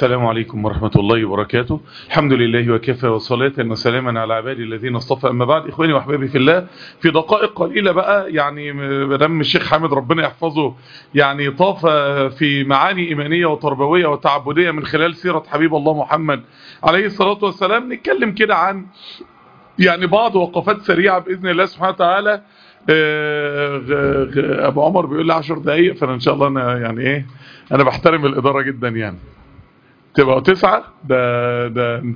السلام عليكم ورحمة الله وبركاته الحمد لله وكفى وصلاة وسلاما على عبادي الذين اصطفى أما بعد إخواني وأحبابي في الله في دقائق قليلة بقى يعني مدام الشيخ حامد ربنا يحفظه يعني طاف في معاني إيمانية وتربوية وتعبدية من خلال سيرة حبيب الله محمد عليه الصلاة والسلام نتكلم كده عن يعني بعض وقفات سريعة بإذن الله سبحانه وتعالى أبو عمر بيقول لي 10 دقايق فأنا إن شاء الله أنا يعني إيه أنا بحترم الإدارة جدا يعني تبقى تسعة ده ده انت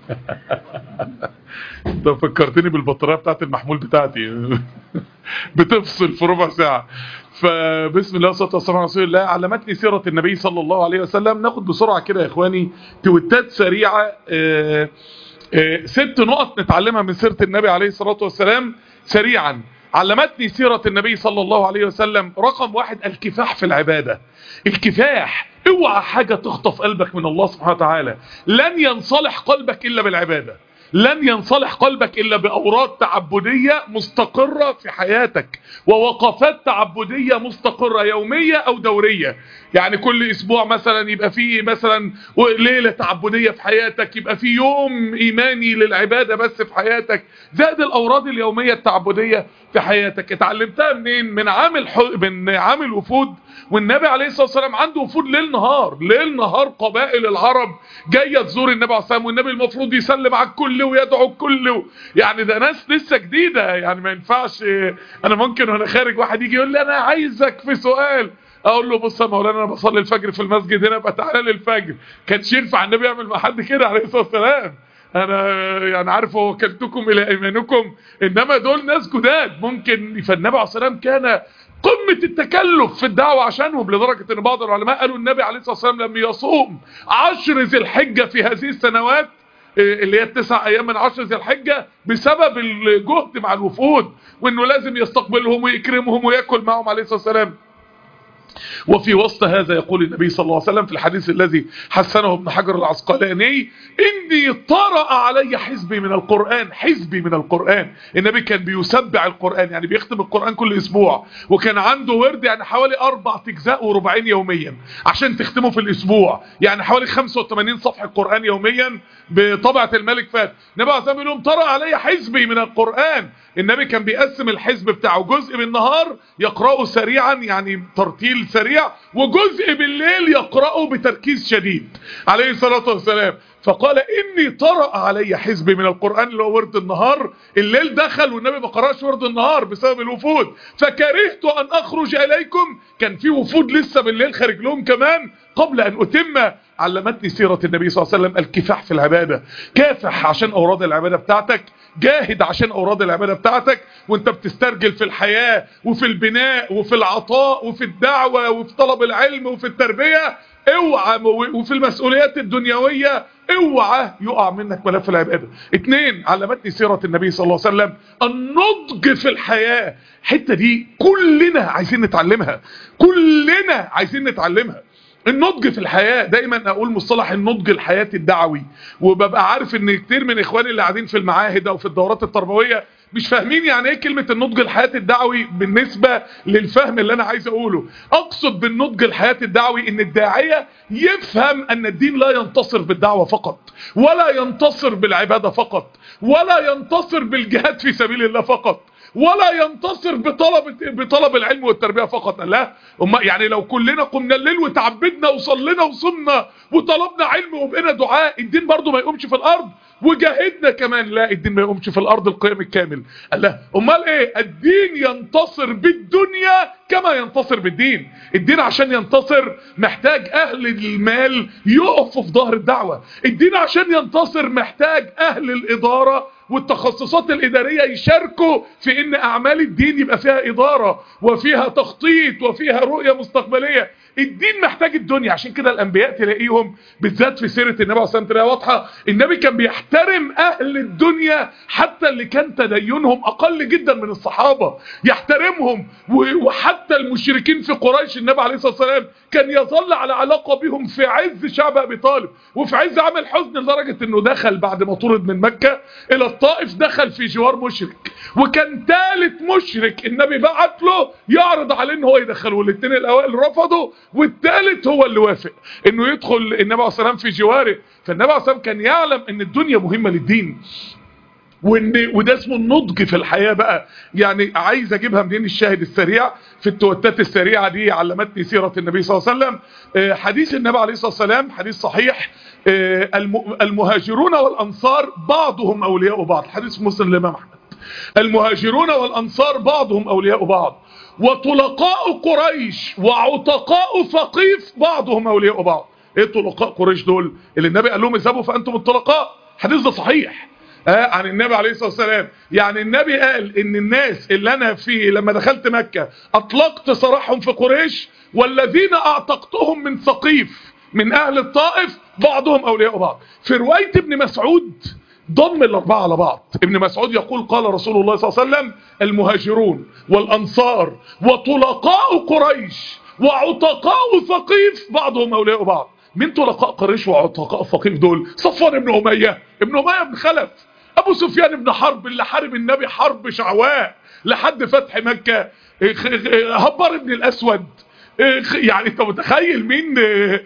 انت فكرتني بالبطارية بتاعت المحمول بتاعتي بتفصل في ربع ساعة فبسم الله والصلاة والسلام على رسول الله علمتني سيرة النبي صلى الله عليه وسلم ناخد بسرعة كده يا اخواني تويتات سريعة اه اه ست نقط نتعلمها من سيرة النبي عليه الصلاة والسلام سريعا علمتني سيرة النبي صلى الله عليه وسلم رقم واحد الكفاح في العبادة الكفاح اوعى حاجة تخطف قلبك من الله سبحانه وتعالى لن ينصلح قلبك إلا بالعبادة لن ينصلح قلبك إلا بأوراد تعبدية مستقرة في حياتك ووقفات تعبدية مستقرة يومية أو دورية يعني كل أسبوع مثلا يبقى فيه مثلا ليلة تعبدية في حياتك يبقى فيه يوم إيماني للعبادة بس في حياتك زائد الأوراد اليومية التعبدية في حياتك اتعلمتها منين من عامل حو... من عامل وفود والنبي عليه الصلاة والسلام عنده وفود ليل نهار ليل نهار قبائل العرب جاية تزور النبي عليه الصلاة والسلام والنبي المفروض يسلم على الكل ويدعو الكل يعني ده ناس لسه جديدة يعني ما ينفعش انا ممكن وانا خارج واحد يجي يقول لي انا عايزك في سؤال اقول له بص يا مولانا انا بصلي الفجر في المسجد هنا ابقى تعالى للفجر كانش ينفع النبي يعمل مع حد كده عليه الصلاه والسلام انا يعني عارف وكلتكم الى ايمانكم انما دول ناس جداد ممكن فالنبي عليه الصلاه والسلام كان قمة التكلف في الدعوة عشانهم لدرجة ان بعض العلماء قالوا النبي عليه الصلاة والسلام لم يصوم عشر ذي الحجة في هذه السنوات اللي هي التسع ايام من عشر ذي الحجة بسبب الجهد مع الوفود وانه لازم يستقبلهم ويكرمهم ويأكل معهم عليه الصلاة والسلام وفي وسط هذا يقول النبي صلى الله عليه وسلم في الحديث الذي حسنه ابن حجر العسقلاني إني طرأ علي حزبي من القرآن حزبي من القرآن النبي كان بيسبع القرآن يعني بيختم القرآن كل أسبوع وكان عنده ورد يعني حوالي أربع تجزاء وربعين يوميا عشان تختمه في الأسبوع يعني حوالي 85 صفحة قرآن يوميا بطبعة الملك فات النبي عليه الصلاة والسلام طرأ علي حزبي من القرآن النبي كان بيقسم الحزب بتاعه جزء بالنهار يقرأه سريعا يعني ترتيل سريع وجزء بالليل يقرأه بتركيز شديد عليه الصلاة والسلام فقال إني طرأ علي حزبي من القرآن اللي هو ورد النهار الليل دخل والنبي ما قرأش ورد النهار بسبب الوفود فكرهت أن أخرج إليكم كان في وفود لسه بالليل خارج لهم كمان قبل أن أتم علمتني سيرة النبي صلى الله عليه وسلم الكفاح في العبادة كافح عشان أوراد العبادة بتاعتك جاهد عشان أوراد العبادة بتاعتك وانت بتسترجل في الحياة وفي البناء وفي العطاء وفي الدعوة وفي طلب العلم وفي التربية اوعى وفي المسؤوليات الدنيوية اوعى يقع منك ملف العبادة اتنين علمتني سيرة النبي صلى الله عليه وسلم النضج في الحياة الحته دي كلنا عايزين نتعلمها كلنا عايزين نتعلمها النضج في الحياة دايما اقول مصطلح النضج الحياتي الدعوي وببقى عارف ان كتير من اخواني اللي قاعدين في المعاهد او في الدورات التربوية مش فاهمين يعني ايه كلمة النضج الحياتي الدعوي بالنسبة للفهم اللي انا عايز اقوله اقصد بالنضج الحياتي الدعوي ان الداعية يفهم ان الدين لا ينتصر بالدعوة فقط ولا ينتصر بالعبادة فقط ولا ينتصر بالجهاد في سبيل الله فقط ولا ينتصر بطلب بطلب العلم والتربيه فقط لا أما يعني لو كلنا قمنا الليل وتعبدنا وصلينا وصمنا وطلبنا علم وبقينا دعاء الدين برضو ما يقومش في الارض وجاهدنا كمان لا الدين ما يقومش في الارض القيام الكامل الله امال ايه الدين ينتصر بالدنيا كما ينتصر بالدين الدين عشان ينتصر محتاج اهل المال يقفوا في ظهر الدعوة الدين عشان ينتصر محتاج اهل الادارة والتخصصات الإدارية يشاركوا في ان اعمال الدين يبقى فيها ادارة وفيها تخطيط وفيها رؤية مستقبلية الدين محتاج الدنيا عشان كده الانبياء تلاقيهم بالذات في سيرة النبي عليه الصلاه والسلام واضحه النبي كان بيحترم اهل الدنيا حتى اللي كان تدينهم اقل جدا من الصحابه يحترمهم وحتى المشركين في قريش النبي عليه الصلاه والسلام كان يظل على علاقه بهم في عز شعب ابي طالب وفي عز عمل حزن لدرجه انه دخل بعد ما طرد من مكه الى الطائف دخل في جوار مشرك وكان ثالث مشرك النبي بعت له يعرض عليه ان هو يدخله والاثنين الاوائل رفضوا والثالث هو اللي وافق انه يدخل النبي عليه الصلاه والسلام في جواره فالنبي عليه الصلاه والسلام كان يعلم ان الدنيا مهمه للدين وان وده اسمه النضج في الحياه بقى يعني عايز اجيبها منين الشاهد السريع في التوتات السريعه دي علمتني سيره النبي صلى الله عليه وسلم آه، حديث النبي عليه الصلاه والسلام حديث صحيح آه، الم- المهاجرون والانصار بعضهم اولياء بعض حديث مسلم الامام احمد المهاجرون والانصار بعضهم اولياء بعض وطلقاء قريش وعتقاء ثقيف بعضهم اولياء بعض ايه طلقاء قريش دول اللي النبي قال لهم اذهبوا فانتم الطلقاء الحديث ده صحيح آه عن النبي عليه الصلاة والسلام يعني النبي قال ان الناس اللي انا فيه لما دخلت مكة اطلقت سراحهم في قريش والذين اعتقتهم من ثقيف من اهل الطائف بعضهم اولياء بعض في رواية ابن مسعود ضم الاربعة على بعض ابن مسعود يقول قال رسول الله صلى الله عليه وسلم المهاجرون والانصار وطلقاء قريش وعتقاء ثقيف بعضهم اولياء بعض من طلقاء قريش وعتقاء ثقيف دول صفوان بن اميه ابن اميه بن خلف ابو سفيان بن حرب اللي حارب النبي حرب شعواء لحد فتح مكه هبار بن الاسود يعني انت متخيل مين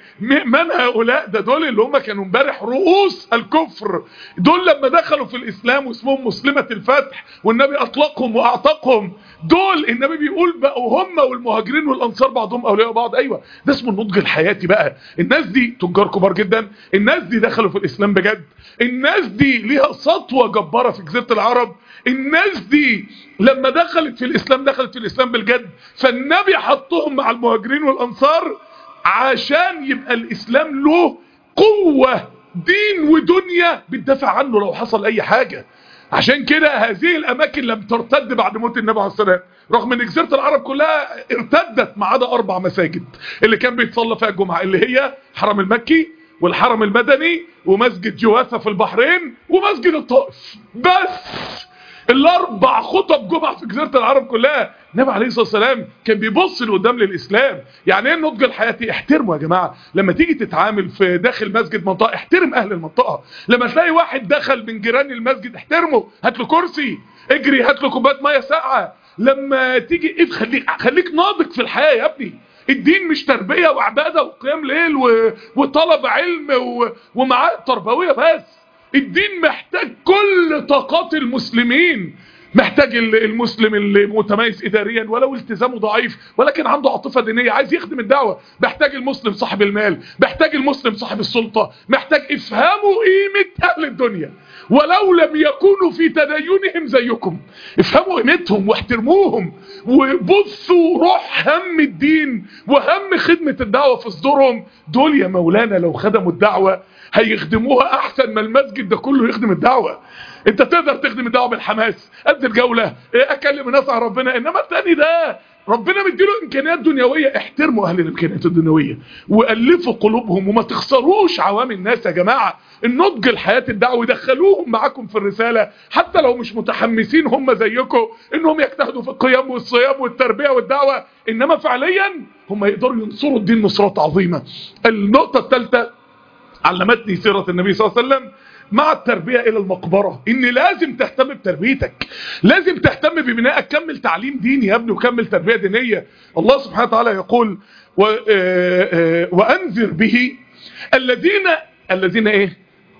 من هؤلاء ده دول اللي هم كانوا امبارح رؤوس الكفر دول لما دخلوا في الاسلام واسمهم مسلمة الفتح والنبي اطلقهم واعتقهم دول النبي بيقول بقوا هم والمهاجرين والانصار بعضهم اولياء بعض ايوه ده اسمه النضج الحياتي بقى الناس دي تجار كبار جدا الناس دي دخلوا في الاسلام بجد الناس دي ليها سطوه جباره في جزيره العرب الناس دي لما دخلت في الاسلام دخلت في الاسلام بالجد فالنبي حطهم مع المهاجرين والانصار عشان يبقى الاسلام له قوة دين ودنيا بتدافع عنه لو حصل اي حاجة عشان كده هذه الاماكن لم ترتد بعد موت النبي عليه الصلاه رغم ان جزيره العرب كلها ارتدت ما عدا اربع مساجد اللي كان بيتصلى فيها الجمعه اللي هي حرم المكي والحرم المدني ومسجد جواثه في البحرين ومسجد الطائف بس الاربع خطب جمعه في جزيره العرب كلها النبي عليه الصلاه والسلام كان بيبص لقدام للاسلام يعني ايه النضج الحياتي احترموا يا جماعه لما تيجي تتعامل في داخل مسجد منطقه احترم اهل المنطقه لما تلاقي واحد دخل من جيران المسجد احترمه هات له كرسي اجري هات له كوبايه ميه ساقعه لما تيجي ايه خليك خليك ناضج في الحياه يا ابني الدين مش تربيه وعباده وقيام ليل و... وطلب علم و... ومعاه تربويه بس الدين محتاج كل طاقات المسلمين محتاج المسلم المتميز اداريا ولو التزامه ضعيف ولكن عنده عاطفه دينيه عايز يخدم الدعوه محتاج المسلم صاحب المال محتاج المسلم صاحب السلطه محتاج افهموا قيمه اهل الدنيا ولو لم يكونوا في تدينهم زيكم افهموا قيمتهم واحترموهم وبصوا روح هم الدين وهم خدمه الدعوه في صدورهم دول يا مولانا لو خدموا الدعوه هيخدموها احسن ما المسجد ده كله يخدم الدعوه انت تقدر تخدم الدعوه بالحماس انزل جوله اكلم الناس عن ربنا انما التاني ده ربنا مديله امكانيات دنيويه احترموا اهل الامكانيات الدنيويه والفوا قلوبهم وما تخسروش عوام الناس يا جماعه النضج الحياه الدعوي دخلوهم معاكم في الرساله حتى لو مش متحمسين هم زيكم انهم يجتهدوا في القيام والصيام والتربيه والدعوه انما فعليا هم يقدروا ينصروا الدين نصرات عظيمه النقطه الثالثه علمتني سيره النبي صلى الله عليه وسلم مع التربية الى المقبرة ان لازم تهتم بتربيتك لازم تهتم ببنائك كمل تعليم ديني يا ابني وكمل تربية دينية الله سبحانه وتعالى يقول و وانذر به الذين الذين ايه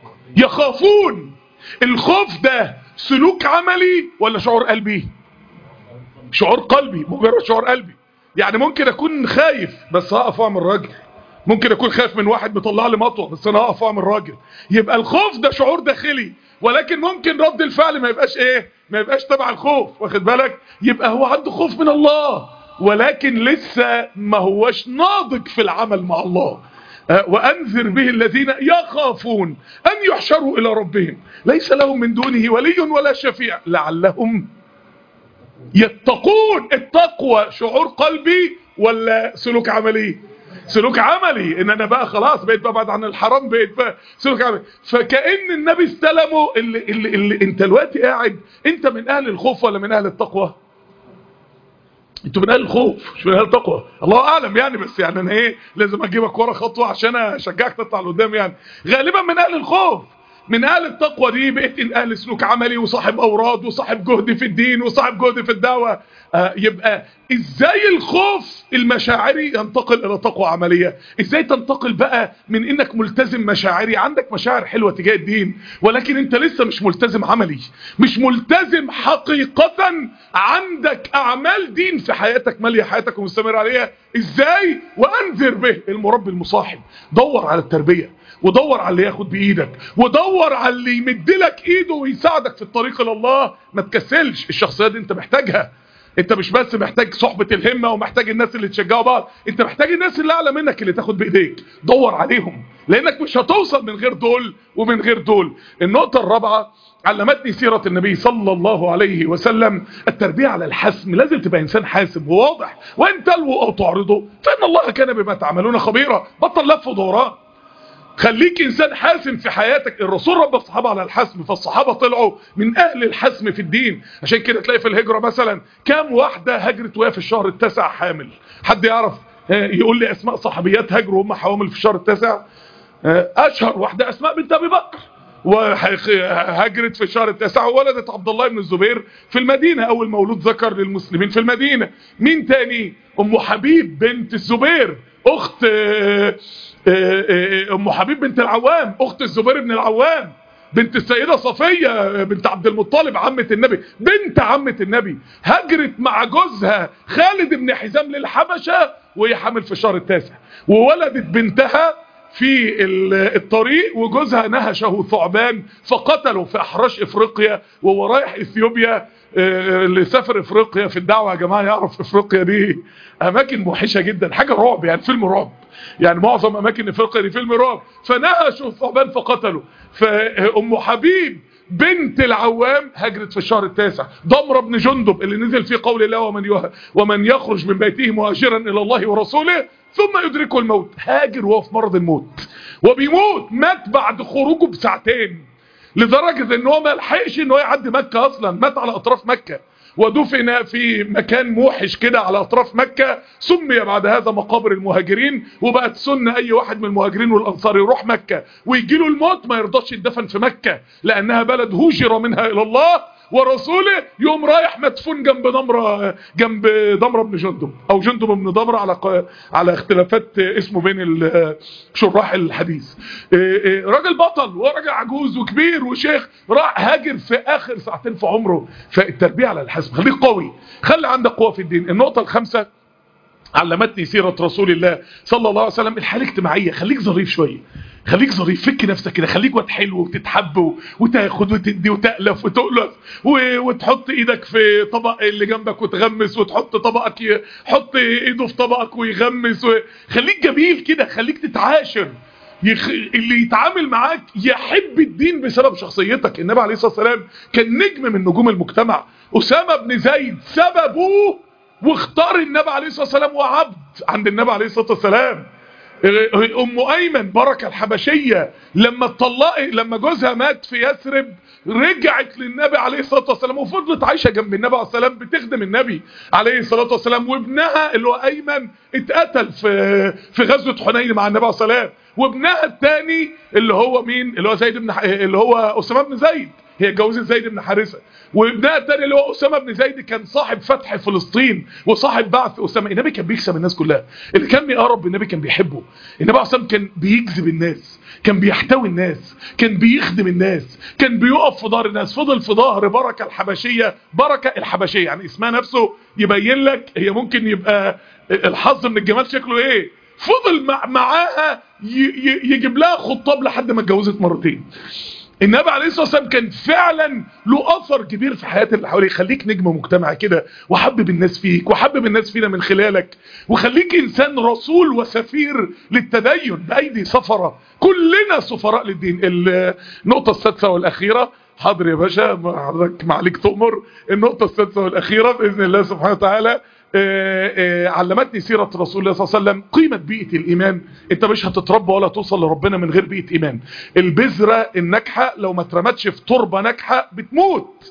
يخافون الخوف ده سلوك عملي ولا شعور قلبي شعور قلبي مجرد شعور قلبي يعني ممكن اكون خايف بس هقف اعمل راجل ممكن اكون خايف من واحد بيطلع لي مطوه بس انا هقف اعمل راجل يبقى الخوف ده شعور داخلي ولكن ممكن رد الفعل ما يبقاش ايه ما يبقاش تبع الخوف واخد بالك يبقى هو عنده خوف من الله ولكن لسه ما هوش ناضج في العمل مع الله وأنذر به الذين يخافون أن يحشروا إلى ربهم ليس لهم من دونه ولي ولا شفيع لعلهم يتقون التقوى شعور قلبي ولا سلوك عملي سلوك عملي ان انا بقى خلاص بقيت ببعد عن الحرام بقيت بقى سلوك عملي فكأن النبي استلمه اللي, اللي, اللي انت دلوقتي قاعد انت من اهل الخوف ولا من اهل التقوى انتوا من اهل الخوف مش من اهل التقوى الله اعلم يعني بس يعني انا ايه لازم اجيبك ورا خطوه عشان اشجعك تطلع لقدام يعني غالبا من اهل الخوف من اهل التقوى دي بقيت إن اهل سلوك عملي وصاحب اوراد وصاحب جهد في الدين وصاحب جهد في الدعوه آه يبقى ازاي الخوف المشاعري ينتقل الى تقوى عمليه ازاي تنتقل بقى من انك ملتزم مشاعري عندك مشاعر حلوه تجاه الدين ولكن انت لسه مش ملتزم عملي مش ملتزم حقيقه عندك اعمال دين في حياتك ماليه حياتك ومستمر عليها ازاي وانذر به المربي المصاحب دور على التربيه ودور على اللي ياخد بايدك ودور على اللي يمدلك ايده ويساعدك في الطريق الى الله ما تكسلش الشخصيه دي انت محتاجها انت مش بس محتاج صحبة الهمة ومحتاج الناس اللي تشجعوا بعض انت محتاج الناس اللي اعلى منك اللي تاخد بايديك دور عليهم لانك مش هتوصل من غير دول ومن غير دول النقطة الرابعة علمتني سيرة النبي صلى الله عليه وسلم التربية على الحسم لازم تبقى انسان حاسم وواضح وان تلووا او تعرضوا فان الله كان بما تعملون خبيرا بطل لف ودوران خليك انسان حاسم في حياتك الرسول رب الصحابة على الحسم فالصحابة طلعوا من اهل الحسم في الدين عشان كده تلاقي في الهجرة مثلا كام واحدة هجرت وهي في الشهر التاسع حامل حد يعرف يقول لي اسماء صحابيات هجروا وهم حوامل في الشهر التاسع اشهر واحدة اسماء بنت ابي بكر وهجرت في الشهر التاسع وولدت عبد الله بن الزبير في المدينة اول مولود ذكر للمسلمين في المدينة مين تاني ام حبيب بنت الزبير اخت ام حبيب بنت العوام اخت الزبير بن العوام بنت السيدة صفية بنت عبد المطلب عمة النبي بنت عمة النبي هجرت مع جوزها خالد بن حزام للحبشة وهي حامل في الشهر التاسع وولدت بنتها في الطريق وجوزها نهشه ثعبان فقتله في احراش افريقيا وهو رايح اثيوبيا اللي سافر افريقيا في الدعوه يا جماعه يعرف افريقيا دي اماكن موحشه جدا حاجه رعب يعني فيلم رعب يعني معظم اماكن افريقيا دي فيلم رعب فنهشوا الثعبان فقتله فام حبيب بنت العوام هجرت في الشهر التاسع ضمرة بن جندب اللي نزل فيه قول الله ومن ومن يخرج من بيته مهاجرا الى الله ورسوله ثم يدركه الموت هاجر وهو في مرض الموت وبيموت مات بعد خروجه بساعتين لدرجة ان هو ما لحقش ان هو يعدي مكة اصلا مات على اطراف مكة ودفن في مكان موحش كده على اطراف مكة سمي بعد هذا مقابر المهاجرين وبقت سنة اي واحد من المهاجرين والانصار يروح مكة ويجي له الموت ما يرضاش يدفن في مكة لانها بلد هوجر منها الى الله ورسوله يوم رايح مدفون جنب ضمرة جنب ضمرة بن جندب او جندب بن ضمرة على على اختلافات اسمه بين شراح الحديث راجل بطل وراجل عجوز وكبير وشيخ راح هاجر في اخر ساعتين في عمره فالتربية على الحسب خليك قوي خلي عندك قوة في الدين النقطة الخامسة علمتني سيرة رسول الله صلى الله عليه وسلم الحالة الاجتماعية خليك ظريف شوية خليك ظريف فك نفسك كده خليك واد حلو وتتحب وتاخد وتدي وتألف وتؤلف وتحط ايدك في طبق اللي جنبك وتغمس وتحط طبقك ي... حط ايده في طبقك ويغمس و... خليك جميل كده خليك تتعاشر يخ... اللي يتعامل معاك يحب الدين بسبب شخصيتك النبي عليه الصلاة والسلام كان نجم من نجوم المجتمع أسامة بن زيد سببه واختار النبي عليه الصلاة والسلام وعبد عند النبي عليه الصلاة والسلام ام ايمن بركة الحبشية لما اتطلقت لما جوزها مات في يثرب رجعت للنبي عليه الصلاة والسلام وفضلت عايشة جنب النبي عليه الصلاة والسلام بتخدم النبي عليه الصلاة والسلام وابنها اللي هو ايمن اتقتل في في غزوة حنين مع النبي عليه الصلاة والسلام وابنها الثاني اللي هو مين اللي هو زيد بن اللي هو اسامه بن زيد هي اتجوزت زيد بن حارثه وابنها الثاني اللي هو اسامه بن زيد كان صاحب فتح فلسطين وصاحب بعث اسامه النبي كان بيكسب الناس كلها اللي كان بيقرب بالنبي كان بيحبه النبي عليه كان بيجذب الناس كان بيحتوي الناس كان بيخدم الناس كان بيقف في ظهر الناس فضل في ظهر بركه الحبشيه بركه الحبشيه يعني اسمها نفسه يبين لك هي ممكن يبقى الحظ من الجمال شكله ايه فضل مع معاها يجيب لها خطاب لحد ما اتجوزت مرتين النبي عليه الصلاه والسلام كان فعلا له اثر كبير في حياه اللي حواليه خليك نجم مجتمع كده وحبب الناس فيك وحبب الناس فينا من خلالك وخليك انسان رسول وسفير للتدين بايدي سفره كلنا سفراء للدين النقطه السادسه والاخيره حاضر يا باشا حضرتك معليك تؤمر النقطه السادسه والاخيره باذن الله سبحانه وتعالى آآ آآ علمتني سيرة رسول الله صلى الله عليه وسلم قيمة بيئة الإيمان انت مش هتتربى ولا توصل لربنا من غير بيئة إيمان البذرة الناجحة لو ما اترمتش في تربة ناجحة بتموت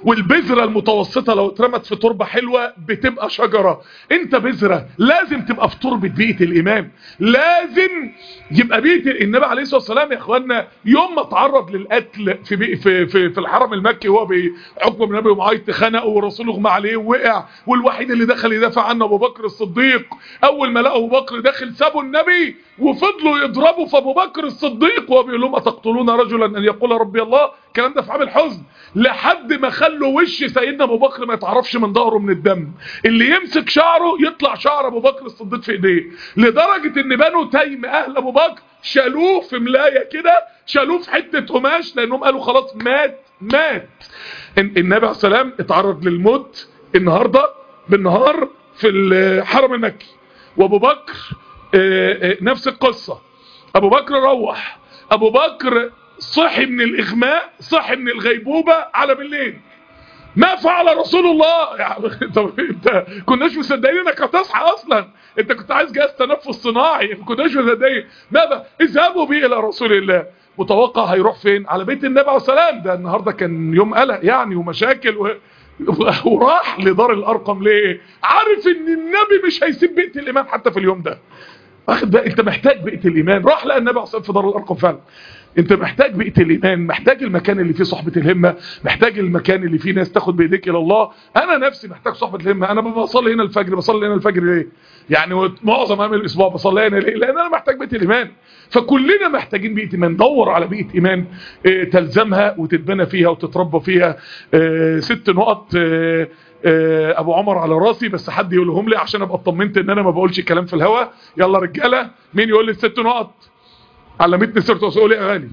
والبذرة المتوسطة لو اترمت في تربة حلوة بتبقى شجرة انت بذرة لازم تبقى في تربة بيئة الامام لازم يبقى بيئة النبي عليه الصلاة والسلام يا اخوانا يوم ما تعرض للقتل في, بي في, في, في الحرم المكي هو بعقبة بن ابي معيط خنقه والرسول اغمى عليه ووقع والوحيد اللي دخل يدافع عنه ابو بكر الصديق اول ما لقوا ابو بكر داخل سابوا النبي وفضلوا يضربوا في ابو بكر الصديق وهو بيقول لهم اتقتلون رجلا ان يقول ربي الله الكلام ده في عام الحزن لحد ما خلوا وش سيدنا ابو بكر ما يتعرفش من ظهره من الدم اللي يمسك شعره يطلع شعر ابو بكر الصديق في ايديه لدرجه ان بنو تيم اهل ابو بكر شالوه في ملايه كده شالوه في حته قماش لانهم قالوا خلاص مات مات النبي عليه السلام اتعرض للموت النهارده بالنهار في الحرم المكي وابو بكر نفس القصة ابو بكر روح ابو بكر صحي من الاغماء صحي من الغيبوبة على بالليل ما فعل رسول الله يعني طب انت كناش مصدقين انك هتصحى اصلا انت كنت عايز جهاز تنفس صناعي ما كناش مصدقين ماذا اذهبوا بي الى رسول الله متوقع هيروح فين على بيت النبي عليه السلام ده النهارده كان يوم قلق يعني ومشاكل و... وراح لدار الارقم ليه عارف ان النبي مش هيسيب بيئة الامام حتى في اليوم ده واخد بقى انت محتاج بيئة الايمان راح لقى النبي عليه في دار الارقم فعلا انت محتاج بيئة الايمان محتاج المكان اللي فيه صحبة الهمة محتاج المكان اللي فيه ناس تاخد بايديك الى الله انا نفسي محتاج صحبة الهمة انا بصلي هنا الفجر بصلي هنا الفجر ليه يعني معظم ايام الاسبوع بصلي هنا ليه لان انا محتاج بيئة الايمان فكلنا محتاجين بيئة ايمان دور على بيئة ايمان اه تلزمها وتتبنى فيها وتتربى فيها اه ست نقط اه ابو عمر على راسي بس حد يقولهم لي عشان ابقى اطمنت ان انا ما بقولش كلام في الهوا يلا رجاله مين يقول لي الست نقط علمتني سيره رسول يا غالي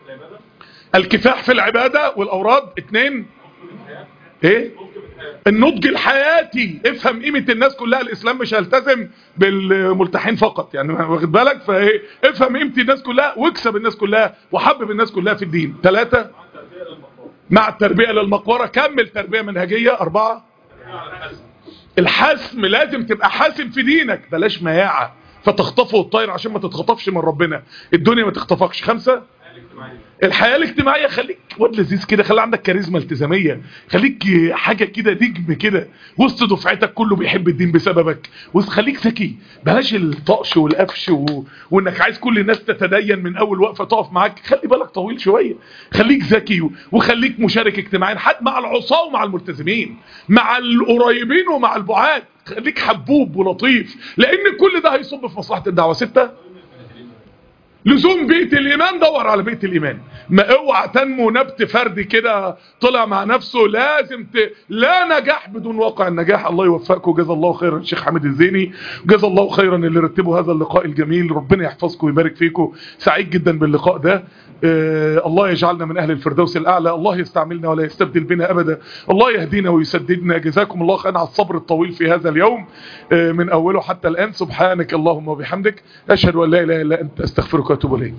الكفاح في العباده والاوراد اتنين ايه النضج الحياتي افهم قيمه الناس كلها الاسلام مش هيلتزم بالملتحين فقط يعني واخد بالك فايه افهم قيمه الناس كلها واكسب الناس كلها وحبب الناس كلها في الدين ثلاثة مع التربيه للمقوره كمل تربيه منهجيه اربعة الحسم لازم تبقى حاسم في دينك بلاش مياعة فتخطفه الطير عشان ما تتخطفش من ربنا الدنيا ما تخطفكش خمسة الحياة الاجتماعية خليك واد لذيذ كده خلي عندك كاريزما التزامية خليك حاجة كده نجم كده وسط دفعتك كله بيحب الدين بسببك وخليك ذكي بلاش الطقش والقفش و... وانك عايز كل الناس تتدين من اول وقفة تقف معاك خلي بالك طويل شوية خليك ذكي و... وخليك مشارك اجتماعيا حتى مع العصاة ومع الملتزمين مع القريبين ومع البعاد خليك حبوب ولطيف لان كل ده هيصب في مصلحة الدعوة ستة لزوم بيئة الإيمان دور على بيئة الإيمان ما اوعى تنمو نبت فردي كده طلع مع نفسه لازم ت... لا نجاح بدون واقع النجاح الله يوفقكم جزا الله خيرا الشيخ حامد الزيني جزا الله خيرا اللي رتبوا هذا اللقاء الجميل ربنا يحفظكم ويبارك فيكم سعيد جدا باللقاء ده آه الله يجعلنا من أهل الفردوس الأعلى الله يستعملنا ولا يستبدل بنا أبدا الله يهدينا ويسددنا جزاكم الله خيرا على الصبر الطويل في هذا اليوم آه من أوله حتى الآن سبحانك اللهم وبحمدك أشهد أن لا إله إلا أنت أستغفرك وأتوب إليك